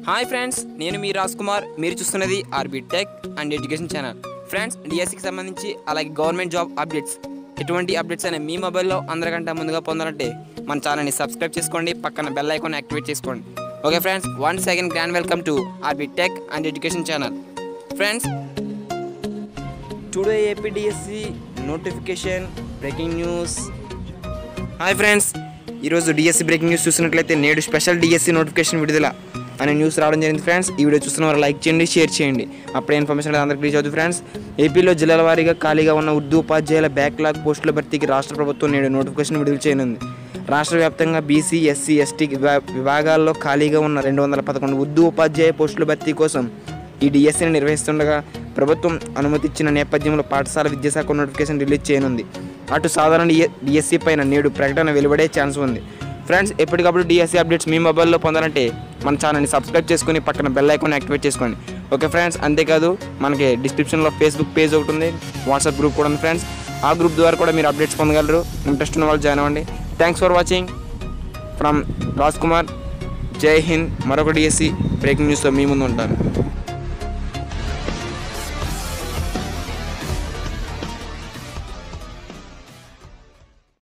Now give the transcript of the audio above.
hi friends నేను మీ రాజ్ కుమార్ మీరు చూస్తున్నది RB tech and education channel friends డిఎస్సికి సంబంధించి అలాగే గవర్నమెంట్ జాబ్ అప్డేట్స్ ఎటువంటి అప్డేట్స్ అయినా మీ మొబైల్లో అందరికంటే ముందుగా పొందాలంటే మన ఛానల్ని సబ్స్క్రైబ్ చేసుకోండి పక్కన బెల్ ఐకాన్ యాక్టివేట్ చేసుకోండి okay friends one second grand welcome to RB tech and education channel friends today APDSC notification breaking news hi friends ఈరోజు డిఎస్సి బ్రేకింగ్ న్యూస్ చూసినట్లయితే నేడు స్పెషల్ డిఎస్సి నోటిఫికేషన్ విడుదల అనే న్యూస్ రావడం జరిగింది ఫ్రెండ్స్ ఈ video చూస్తున్న వారు లైక్ చేయండి షేర్ చేయండి అప్పుడే ఇన్ఫర్మేషన్ అనేది అందరికీ రీచ్ అవుతుంది ఫ్రెండ్స్ ఏపీలో జిల్లాల వారీగా ఖాళీగా ఉన్న ఉర్దూ ఉపాధ్యాయుల బ్యాక్లాగ్ పోస్టుల భర్తీకి రాష్ట్ర ప్రభుత్వం నేడు నోటిఫికేషన్ విడుదల చేయనుంది రాష్ట్ర వ్యాప్తంగా బీసీ ఎస్సీ ఎస్టీ విభాగాల్లో ఖాళీగా ఉన్న రెండు వందల పదకొండు ఉర్దూ ఉపాధ్యాయ పోస్టుల భర్తీ కోసం ఈ డిఎస్సిని నిర్వహిస్తుండగా ప్రభుత్వం అనుమతి ఇచ్చిన నేపథ్యంలో పాఠశాల విద్యాశాఖ నోటిఫికేషన్ రిలీజ్ చేయనుంది అటు సాధారణ డిఎస్సి పైన నేడు ప్రకటన వెలువడే ఛాన్స్ ఉంది ఫ్రెండ్స్ ఎప్పటికప్పుడు డిఎస్సి అప్డేట్స్ మీ మొబైల్లో పొందాలంటే మన ఛానల్ని సబ్స్క్రైబ్ చేసుకుని పక్కన బెల్ ఐకాన్ యాక్టివేట్ చేసుకోండి ఓకే ఫ్రెండ్స్ అంతేకాదు మనకి డిస్క్రిప్షన్లో ఫేస్బుక్ పేజ్ ఒకటి ఉంది వాట్సాప్ గ్రూప్ కూడా ఉంది ఫ్రెండ్స్ ఆ గ్రూప్ ద్వారా కూడా మీరు అప్డేట్స్ పొందగలరు ఇంట్రెస్ట్ ఉన్న వాళ్ళు జాయిన్ అవ్వండి thanks for watching from Raj Kumar Jai Hind మరొక డిఎస్సి బ్రేకింగ్ న్యూస్తో మీ ముందు ఉంటాను